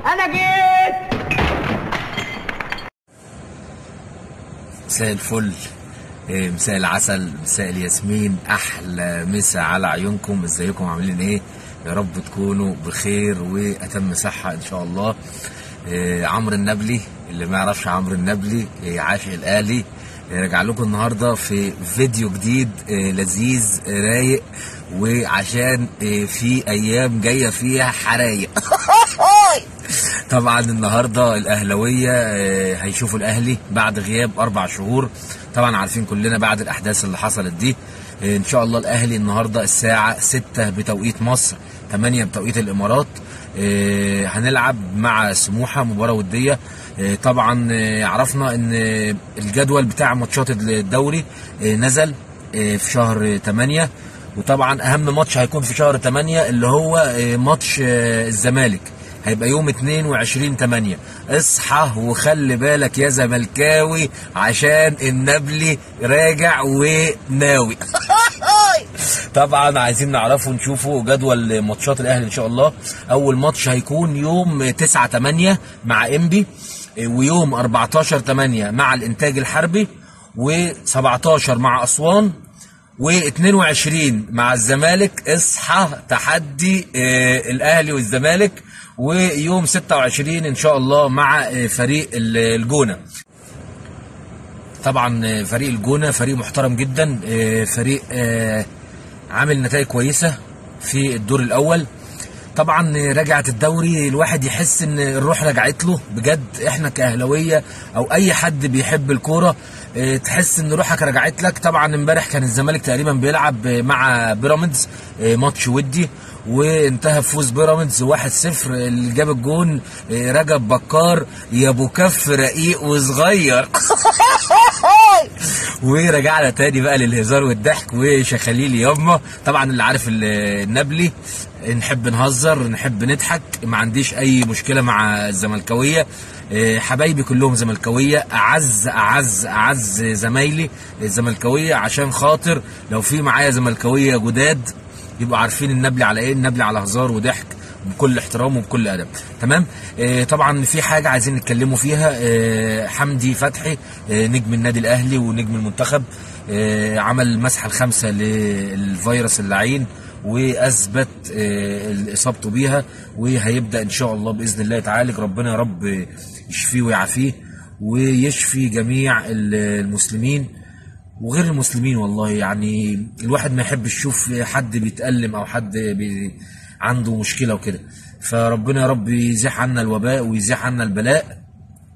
انا جيت مساء الفل إيه، مساء العسل مساء الياسمين احلى مسا على عيونكم ازيكم عاملين ايه يا رب تكونوا بخير واتم صحه ان شاء الله إيه، عمرو النبلي اللي ما يعرفش عمرو النبلي إيه، عاشق الاهلي إيه، راجع لكم النهارده في فيديو جديد إيه، لذيذ إيه، رايق وعشان إيه، في ايام جايه فيها حرايق طبعا النهارده الاهلاويه آه، هيشوفوا الاهلي بعد غياب اربع شهور طبعا عارفين كلنا بعد الاحداث اللي حصلت دي آه، ان شاء الله الاهلي النهارده الساعه 6 بتوقيت مصر 8 بتوقيت الامارات آه، هنلعب مع سموحه مباراه وديه آه، طبعا آه، عرفنا ان آه، الجدول بتاع ماتشات الدوري آه، نزل آه، في شهر 8 وطبعا اهم ماتش هيكون في شهر 8 اللي هو آه، ماتش آه، الزمالك هيبقى يوم 22 8 اصحى وخلي بالك يا زملكاوي عشان النبلي راجع وناوي طبعا عايزين نعرفوا نشوفوا جدول ماتشات الاهلي ان شاء الله اول ماتش هيكون يوم 9 8 مع انبي ويوم 14 8 مع الانتاج الحربي و17 مع اسوان و22 مع الزمالك اصحى تحدي آه، الاهلي والزمالك ويوم 26 ان شاء الله مع آه، فريق ال- الجونه طبعا آه، فريق الجونه فريق محترم جدا آه، فريق آه، عامل نتائج كويسه في الدور الاول طبعا رجعت الدوري الواحد يحس ان الروح رجعت له بجد احنا كاهلاويه او اي حد بيحب الكوره اه، تحس ان روحك رجعت لك طبعا امبارح كان الزمالك تقريبا بيلعب مع بيراميدز اه، ماتش ودي وانتهى بفوز بيراميدز 1-0 اللي جاب الجون اه، رجب بكار يا ابو كف رقيق وصغير ورجعنا تاني بقى للهزار والضحك وشخاليل ياما طبعا اللي عارف ال- النبلي نحب نهزر نحب نضحك ما عنديش اي مشكله مع الزملكاويه إيه، حبايبي كلهم زملكاويه اعز اعز اعز زمايلي الزملكاويه عشان خاطر لو في معايا زملكاويه جداد يبقوا عارفين النبلي على ايه النبلي على هزار وضحك بكل احترام وبكل ادب تمام آه طبعا في حاجه عايزين نتكلموا فيها آه حمدي فتحي آه نجم النادي الاهلي ونجم المنتخب آه عمل المسحه الخامسه للفيروس اللعين واثبت آه اصابته بيها وهيبدا ان شاء الله باذن الله يتعالج ربنا يا رب يشفيه ويعافيه ويشفي جميع المسلمين وغير المسلمين والله يعني الواحد ما يحبش يشوف حد بيتألم او حد بي عنده مشكله وكده فربنا يا رب يزيح عنا الوباء ويزيح عنا البلاء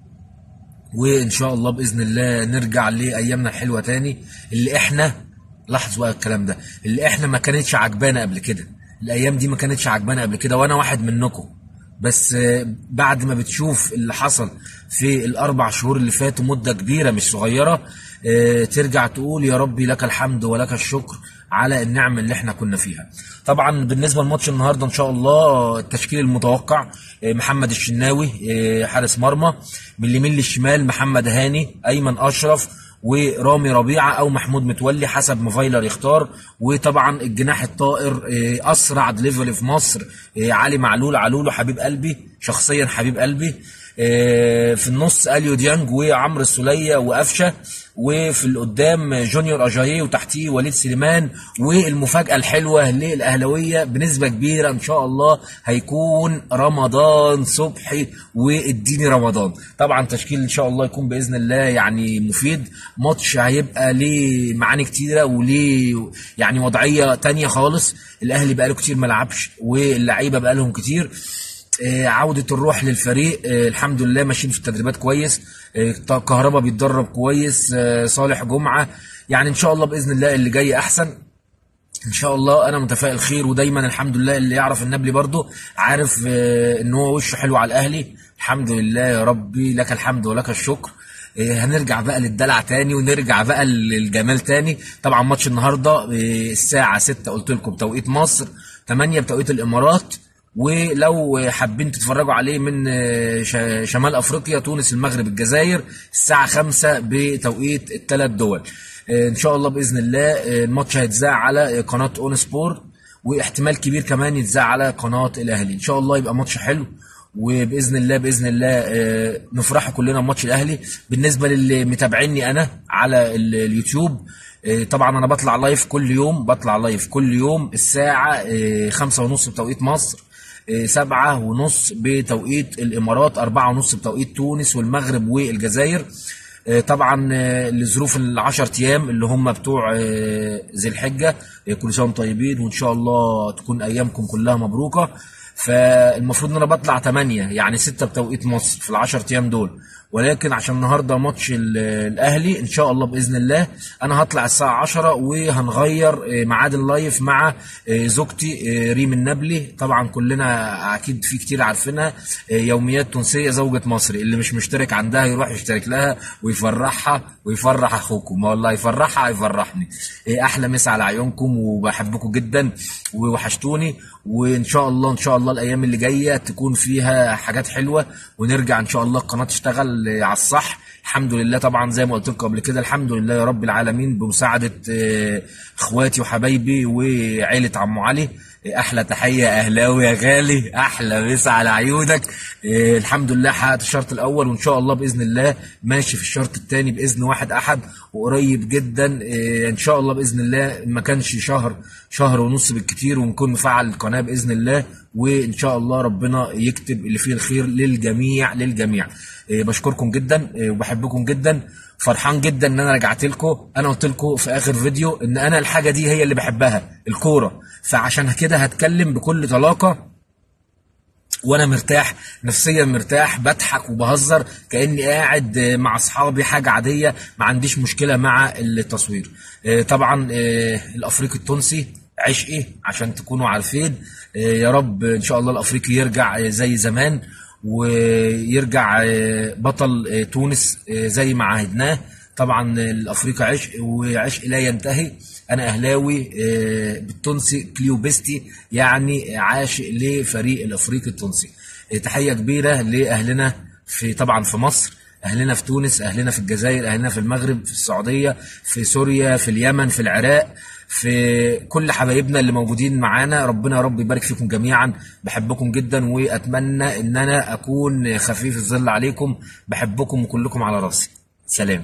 وان شاء الله باذن الله نرجع لايامنا الحلوه تاني اللي احنا لاحظوا بقى الكلام ده اللي احنا ما كانتش عجبانا قبل كده الايام دي ما كانتش عجبانا قبل كده وانا واحد منكم بس آه، بعد ما بتشوف اللي حصل في الاربع شهور اللي فاتوا مده كبيره مش صغيره آه، ترجع تقول يا ربي لك الحمد ولك الشكر على النعمه اللي احنا كنا فيها طبعا بالنسبه لماتش النهارده ان شاء الله التشكيل المتوقع آه، محمد الشناوي آه، حارس مرمى من اليمين للشمال محمد هاني ايمن اشرف ورامي ربيعه او محمود متولي حسب ما فايلر يختار وطبعا الجناح الطائر آه، اسرع دليفري في مصر آه، علي معلول علولو حبيب قلبي شخصيا حبيب قلبي آه، في النص اليو ديانج وعمرو السوليه وقفشه وفي القدام جونيور اجاييه وتحتيه وليد سليمان والمفاجاه الحلوه للاهلاويه بنسبه كبيره ان شاء الله هيكون رمضان صبحي واديني رمضان طبعا تشكيل ان شاء الله يكون باذن الله يعني مفيد ماتش هيبقى ليه معاني كتيره وليه يعني وضعيه تانية خالص الاهلي بقاله كتير ما لعبش واللعيبه بقالهم كتير آه، عودة الروح للفريق آه، الحمد لله ماشيين في التدريبات كويس آه، كهربا بيتدرب كويس آه، صالح جمعة يعني ان شاء الله باذن الله اللي جاي احسن ان شاء الله انا متفائل خير ودايما الحمد لله اللي يعرف النبلي برضه عارف آه، ان هو وشه حلو على الاهلي الحمد لله يا ربي لك الحمد ولك الشكر آه، هنرجع بقى للدلع تاني ونرجع بقى للجمال تاني طبعا ماتش النهارده آه، الساعه 6 قلت لكم بتوقيت مصر 8 بتوقيت الامارات ولو حابين تتفرجوا عليه من ش- شمال افريقيا تونس المغرب الجزائر الساعه 5 بتوقيت الثلاث دول ان شاء الله باذن الله الماتش هيتذاع على قناه اون سبورت واحتمال كبير كمان يتذاع على قناه الاهلي ان شاء الله يبقى ماتش حلو وباذن الله باذن الله آه، نفرحوا كلنا بماتش الاهلي بالنسبه للي متابعيني انا على ال- اليوتيوب آه، طبعا انا بطلع لايف كل يوم بطلع لايف كل يوم الساعه آه، خمسة ونص بتوقيت مصر آه، سبعة ونص بتوقيت الامارات أربعة ونص بتوقيت تونس والمغرب والجزائر آه، طبعا آه، لظروف العشر ايام اللي هم بتوع آه، ذي الحجه آه، كل سنه وانتم طيبين وان شاء الله تكون ايامكم كلها مبروكه فالمفروض ان انا بطلع 8 يعني 6 بتوقيت مصر في العشر ايام دول ولكن عشان النهارده ماتش ال- الاهلي ان شاء الله باذن الله انا هطلع الساعه 10 وهنغير آه، ميعاد اللايف مع آه، زوجتي آه، ريم النبلي طبعا كلنا اكيد في كتير عارفينها آه، يوميات تونسيه زوجة مصري اللي مش مشترك عندها يروح يشترك لها ويفرحها ويفرح اخوكم والله يفرحها يفرحني آه، احلى مسا على عيونكم وبحبكم جدا ووحشتوني وان شاء الله ان شاء الله الايام اللي جايه تكون فيها حاجات حلوه ونرجع ان شاء الله القناه تشتغل آه، على الصح الحمد لله طبعا زي ما قلت لكم قبل كده الحمد لله يا رب العالمين بمساعده آه، اخواتي وحبايبي وعيله عمو علي آه، احلى تحيه اهلاوي يا غالي احلى مسا على عيونك آه، الحمد لله حققت الشرط الاول وان شاء الله باذن الله ماشي في الشرط الثاني باذن واحد احد وقريب جدا آه، ان شاء الله باذن الله ما كانش شهر شهر ونص بالكتير ونكون مفعل القناه باذن الله وان شاء الله ربنا يكتب اللي فيه الخير للجميع للجميع إيه، بشكركم جدا إيه، وبحبكم جدا فرحان جدا ان انا رجعت لكم انا قلت لكم في اخر فيديو ان انا الحاجه دي هي اللي بحبها الكوره فعشان كده هتكلم بكل طلاقه وانا مرتاح نفسيا مرتاح بضحك وبهزر كاني قاعد مع اصحابي حاجه عاديه ما عنديش مشكله مع التصوير آه، طبعا آه، الافريقي التونسي عشقي عشان تكونوا عارفين آه، يا رب ان شاء الله الافريقي يرجع آه، زي زمان ويرجع آه، بطل آه، تونس آه، زي ما عهدناه طبعا الافريقي عشق وعشق لا ينتهي انا اهلاوي آه، بالتونسي كليوبستي يعني عاشق لفريق الافريقي التونسي آه، تحيه كبيره لاهلنا في طبعا في مصر اهلنا في تونس اهلنا في الجزائر اهلنا في المغرب في السعوديه في سوريا في اليمن في العراق في كل حبايبنا اللي موجودين معانا ربنا يا رب يبارك فيكم جميعا بحبكم جدا واتمنى ان انا اكون خفيف الظل عليكم بحبكم وكلكم على راسي سلام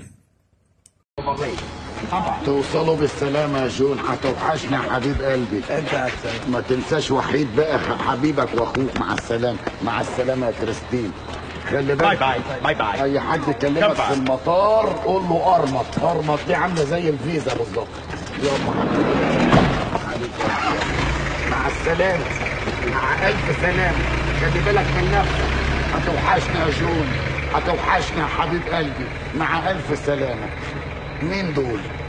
توصلوا بالسلامة يا جون هتوحشنا حبيب قلبي انت احسن ما تنساش وحيد بقى حبيبك واخوك مع السلامة مع السلامة يا كريستين خلي باي بالك باي باي باي اي حد يكلمك كفى. في المطار قول له ارمط ارمط دي عامله زي الفيزا بالظبط يلا حبيبي مع السلامه مع الف سلامه خلي بالك من نفسك هتوحشنا يا جون هتوحشنا يا حبيب قلبي مع الف سلامه مين دول